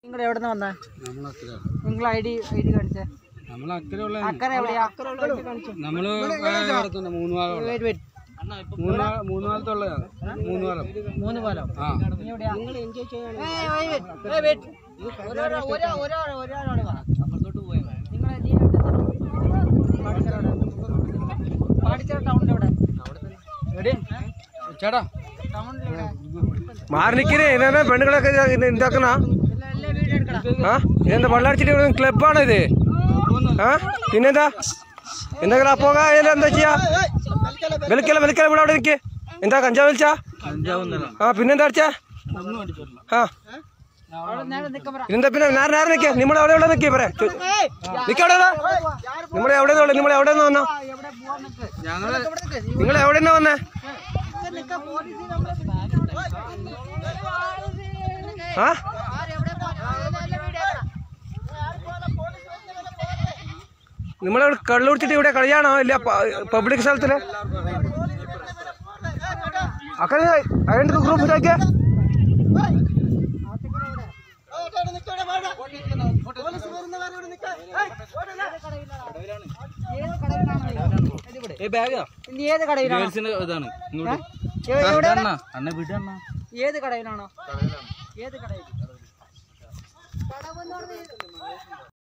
നിങ്ങൾ എവിടെ നിന്ന് വന്നേ നമ്മളക്കര നിങ്ങൾ ഐ ഡി ഐ ഡി കാണിച്ചേ നമ്മൾ അക്കരയുള്ള അക്കരെ എവിടെയാ നമ്മള് കിടത്തുന്ന മൂന്ന് പാലം Wait, wait. മൂന്ന് പാ- മൂന്ന് പാലത്തുള്ളതാണ് മൂന്ന് പാലം മൂന്ന് പാലം ആ നീ എവിടെയാ ഏയ്, wait, wait. Wait, wait. ഒരാള് ഒരാ- ഒരാള് ഒരാളോട് പറ. നിങ്ങളെ നീ എവിടെ പാടിച്ചേര എവിടെ? പാടിച്ചേര ടൗണിൽ എവിടെ എവിടെ ചേട്ടാ ടൗണിൽ എവിടെ മാറിനിക്കണേ ഇന്നെ പെണ്ണുങ്ങളൊക്കെ ഇത് ഉണ്ടാക്കണ എല്ലാ എല്ലാ വീഡിയോ എടുക്കണം ആ ഇതെന്താ വെള്ളടിച്ചിട്ട് ക്ലബാണ് ഇത് ആ പിന്നെന്താ എന്തെങ്കിലും അപ്പോക എന്താ ചെയ്യാ വിളിക്കല വിളിക്കല ഇവിടെ അവിടെ നിൽക്ക് എന്താ കഞ്ചാവ് വലിച്ചാ ആ പിന്നെന്താ അടിച്ചാ ആ അവിടെ നേരെ നിൽക്കാൻ പറ ഇതെന്താ പിന്നെ നേരെ നേരെ നിൽക്കേ നിങ്ങൾ എവിടെ എവിടെ നിൽക്കേ പറ നിൽക്ക എവിടെ നിങ്ങൾ എവിടെ നിങ്ങൾ എവിടെ നിന്ന് വന്നോ എവിടെ പോവാൻ നിൽക്ക് ഞങ്ങള് ഇവിടെ നിൽക്ക് നിങ്ങൾ എവിടെ നിന്ന് വന്നേ നിൽക്ക് നിൽക്ക് പോലീസ് നമ്മളെ ആ ആരെവിടെ പോവാൻ എല്ലാ എല്ലാ വീഡിയോ എടുക്കണം നിങ്ങളിവിടെ കള്ളു കുടിച്ചിട്ട് ഇവിടെ കളിയാണോ ഇല്ല പബ്ലിക് സ്ഥലത്തില് അക്കരെ അതിന്റെ ഗ്രൂപ്പ് ഇതാക്കിയ ഏത് കടയിലാണ് ഏ ബാഗാ നീ ഏത് കടയിലാണ് ഗേൾസിന്റെ ഇതാണ് ഇങ്ങോട്ട് എവിടെ- എവിടെ അണ്ണ അണ്ണ വിടണ്ണ ഏത് കടയിലാണോ ഏത് കടയിൽ